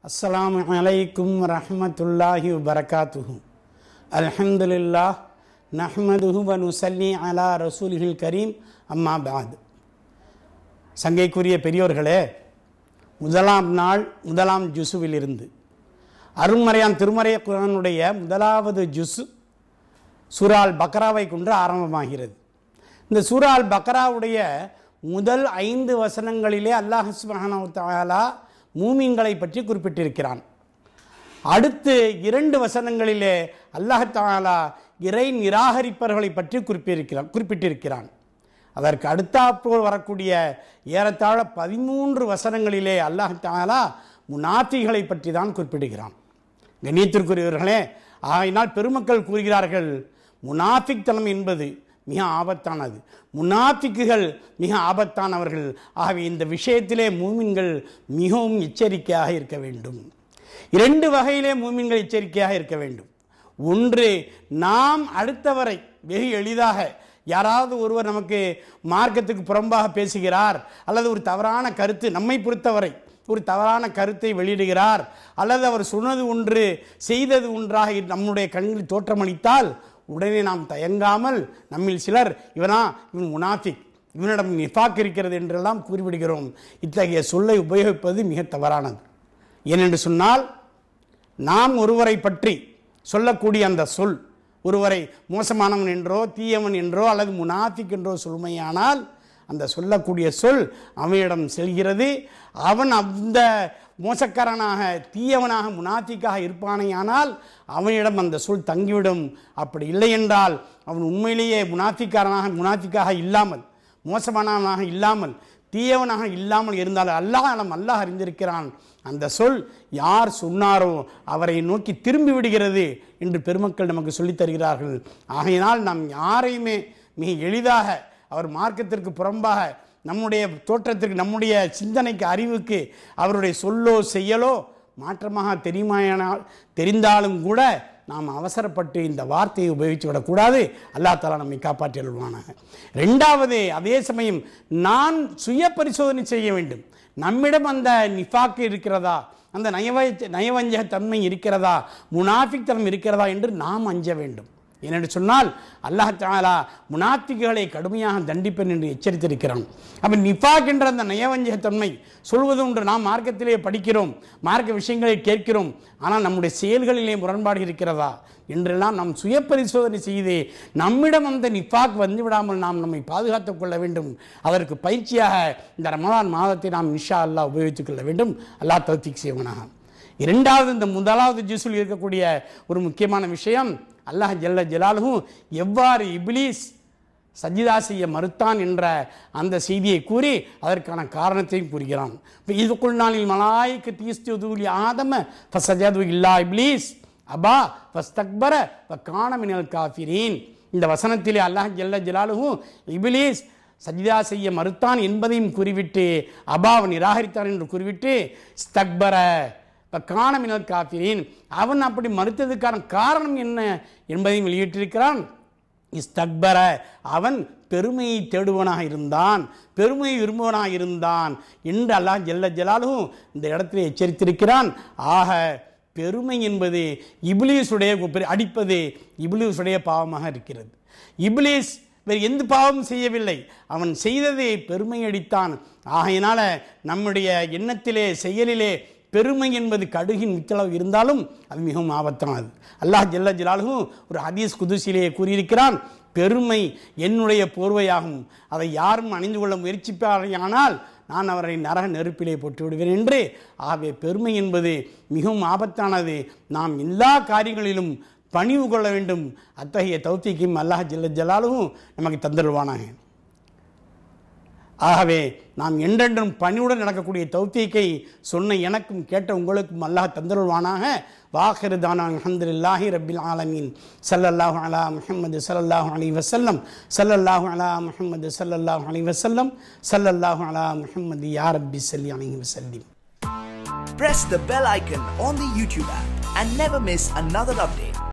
அஸ்ஸலாமு அலைக்கும் வரஹ்மத்துல்லாஹி வபரகாத்துஹு அல்ஹம்துலில்லாஹ் நஹ்மதுஹு வ நுஸல்லி அலா ரசூலிஹில் கரீம் அம்மா பாத் சங்கைக்குரிய பெரியோர்களே முதலாம் நாள் முதலாம் ஜுசுவிலிருந்து அருண்மறையான் திருமறை குரானுடைய முதலாவது ஜுசு சூரால் பக்ராவை கொண்டு ஆரம்பமாகிறது இந்த சூரால் பக்ராவுடைய முதல் ஐந்து வசனங்களிலே அல்லாஹ் சுப்ஹானஹு வ தஆலா மூமின்களை பற்றி குறிப்பிட்டிருக்கிறான் அடுத்து இரண்டு வசனங்களிலே அல்லாஹ் தஆலா இறை நிராகரிப்பவர்களை பற்றி குறிப்பிட்டிருக்கிறான் குறிப்பிட்டிருக்கிறான் அதற்கு அடுத்தாற்போல் வரக்கூடிய ஏறத்தாழ பதிமூன்று வசனங்களிலே அல்லாஹ் தஆலா முனாஃபிகளை பற்றி தான் குறிப்பிடுகிறான் கண்ணியத்திற்குரியவர்களே ஆகையினால் பெருமக்கள் கூறுகிறார்கள் முனாஃபிக் தனம் என்பது மிக ஆபத்தானது முனாஃபிக்குகள் மிக ஆபத்தானவர்கள் ஆகவே இந்த விஷயத்திலே மூமின்கள் மிகவும் எச்சரிக்கையாக இருக்க வேண்டும் இரண்டு வகையிலே மூமின்கள் எச்சரிக்கையாக இருக்க வேண்டும் ஒன்று நாம் அடுத்தவரை வெகு எளிதாக யாராவது ஒருவர் நமக்கு மார்க்கத்துக்கு புறம்பாக பேசுகிறார் அல்லது ஒரு தவறான கருத்து நம்மை பொறுத்தவரை ஒரு தவறான கருத்தை வெளியிடுகிறார் அல்லது அவர் சொன்னது ஒன்று செய்தது ஒன்றாக நம்முடைய கண்களில் தோற்றமளித்தால் உடனே நாம் தயங்காமல் நம்மில் சிலர் இவனா இவன் முனாஃபிக் இவனிடம் நிஃபாக் இருக்கிறது என்றெல்லாம் கூறிவிடுகிறோம் இத்தகைய சொல்லை உபயோகிப்பது மிக தவறானது ஏனென்று சொன்னால் நாம் ஒருவரை பற்றி சொல்லக்கூடிய அந்த சொல் ஒருவரை மோசமானவன் என்றோ தீயவன் என்றோ அல்லது முனாஃபிக் என்றோ சொல்மையானால் அந்த சொல்லக்கூடிய சொல் அவனிடம் செல்கிறது அவன் அந்த மோசக்காரனாக தீயவனாக முனாஃபிக்காக இருப்பானேயானால் அவனிடம் அந்த சொல் தங்கிவிடும் அப்படி இல்லை என்றால் அவன் உண்மையிலேயே முனாஃபிக்காரனாக முனாஃபிக்காக இல்லாமல் மோசமானவனாக இல்லாமல் தீயவனாக இல்லாமல் இருந்தால் அல்லாஹ் நம் அல்லாஹ் அறிந்திருக்கிறான் அந்த சொல் யார் சொன்னாரோ அவரை நோக்கி திரும்பி விடுகிறது என்று பெருமக்கள் நமக்கு சொல்லித் தருகிறார்கள் ஆகையினால் நாம் யாரையுமே மிக எளிதாக அவர் மார்க்கத்திற்கு புறம்பாக நம்முடைய தோற்றத்திற்கு நம்முடைய சிந்தனைக்கு அறிவுக்கு அவருடைய சொல்லோ செய்யலோ மாற்றமாக தெரியுமானால் தெரிந்தாலும் கூட நாம் அவசரப்பட்டு இந்த வார்த்தையை உபயோகித்து விடக்கூடாது அல்லா தாலா நம்மை காப்பாற்றி அருள்வானாக ரெண்டாவது அதே சமயம் நான் சுய பரிசோதனை செய்ய வேண்டும் நம்மிடம் அந்த நிஃபாக்கு இருக்கிறதா அந்த நயவ நயவஞ்சக தன்மை இருக்கிறதா முனாஃபிக் தன்மை இருக்கிறதா என்று நாம் அஞ்ச வேண்டும் ஏனென்று சொன்னால் அல்லாஹ் தாலா முனாத்திகளை கடுமையாக தண்டிப்பேன் என்று எச்சரித்திருக்கிறான் அப்போ நிஃபாக் என்ற அந்த நயவஞ்சகத்தன்மை சொல்வது ஒன்று நாம் மார்க்கத்திலே படிக்கிறோம் மார்க்க விஷயங்களை கேட்கிறோம் ஆனால் நம்முடைய செயல்களிலே முரண்பாடு இருக்கிறதா என்றெல்லாம் நாம் சுய பரிசோதனை செய்து நம்மிடம் அந்த நிஃபாக் வந்து விடாமல் நாம் நம்மை பாதுகாத்துக் கொள்ள வேண்டும் அதற்கு பயிற்சியாக இந்த ரமலான் மாதத்தை நாம் நிஷா அல்லா உபயோகித்துக் கொள்ள வேண்டும் அல்லாஹ் தௌத்திக் செய்வனாக இரண்டாவது இந்த முதலாவது ஜூஸில் இருக்கக்கூடிய ஒரு முக்கியமான விஷயம் அல்லாஹ் ஜல்ல ஜலாலுவும் எவ்வாறு இபிலீஸ் சஜிதா செய்ய மறுத்தான் என்ற அந்த செய்தியை கூறி அதற்கான காரணத்தையும் கூறுகிறான் இப்போ இதுக்குள் நாளில் மலாய்க்கு தீஸ்துலி ஆதம ஃபசஜது இல்லா இப்லீஸ் அபா ஃபஸ்தக்பர ஃப காணமினல் காஃபிரீன் இந்த வசனத்திலே அல்லாஹ் ஜல்ல ஜலாலுவும் இபிலீஸ் சஜிதா செய்ய மறுத்தான் என்பதையும் கூறிவிட்டு அபாவை நிராகரித்தான் என்று கூறிவிட்டு ஸ்தக்பர இப்போ காணமினல் காஃபிரின் அவன் அப்படி மறுத்ததுக்கான காரணம் என்ன என்பதையும் வெளியிட்டிருக்கிறான் இஸ்தக்பர அவன் பெருமையை தேடுவனாக இருந்தான் பெருமையை விரும்புவனாக இருந்தான் என்று அல்லாஹ் ஜல்ல ஜலாலும் இந்த இடத்துல எச்சரித்திருக்கிறான் ஆக பெருமை என்பது இபிலீஸுடைய அடிப்பது இபிலீஸுடைய பாவமாக இருக்கிறது இபிலீஸ் வேறு எந்த பாவமும் செய்யவில்லை அவன் செய்ததை பெருமை அடித்தான் ஆகையினால நம்முடைய எண்ணத்திலே செயலிலே பெருமை என்பது கடுகின் வித்தளவு இருந்தாலும் அது மிகவும் ஆபத்தானது அல்லாஹ் ஜல்ல ஜலாலுவும் ஒரு ஹதீஸ் குதுசிலேயே கூறியிருக்கிறான் பெருமை என்னுடைய போர்வையாகும் அதை யாரும் அணிந்து கொள்ள முயற்சிப்பார்கள் நான் அவரை நரக நெருப்பிலே போட்டு விடுவேன் என்று ஆகவே பெருமை என்பது மிகவும் ஆபத்தானது நாம் எல்லா காரியங்களிலும் பணிவு கொள்ள வேண்டும் அத்தகைய தௌத்திக்கும் அல்லாஹ் ஜல்ல ஜலாலும் நமக்கு தந்துடுவானாக ஆகவே நாம் என்றென்றும் பணிவுடன் நடக்கக்கூடிய தௌத்தீக்கை சொன்ன எனக்கும் கேட்ட உங்களுக்கும் அல்லாஹ் தந்தருள்வானாக வாஹிரு தானான் அஹமதுல்லாஹி ரபில் ஆலமீன் சல்லல்லாஹு அலா முஹம்மது சல்லல்லாஹு அலி வசல்லம் சல்லல்லாஹு அலா முஹம்மது சல்லல்லாஹு அலி வசல்லம் சல்லல்லாஹு அலா முஹம்மது யா ரப்பி சல்லி அலி வசல்லிம் Press the bell icon on the YouTube app and never miss another update.